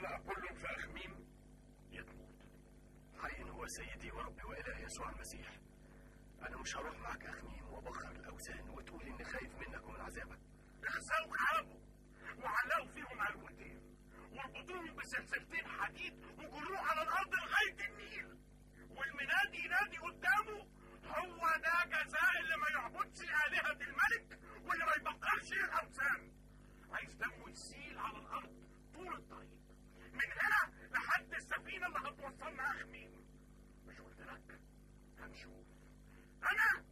يطلع كله في أخميم يتموت حي هو سيدي وربي وإله يسوع المسيح أنا مش هروح معك أخميم وأبخر الأوثان وتقول إني خايف منك ومن عذابك اغزوا كعبه وعلقوا فيهم علوتين واربطوهم بسلسلتين حديد وجروه على الأرض لغاية النيل والمنادي ينادي قدامه هو ده جزاء اللي ما يعبدش آلهة الملك واللي ما يبقرش الأوثان عايز دمه يسيل على الأرض طول الطريق من هنا لحد السفينة اللي هتوصلنا أخميم مش قلت لك هنشوف أنا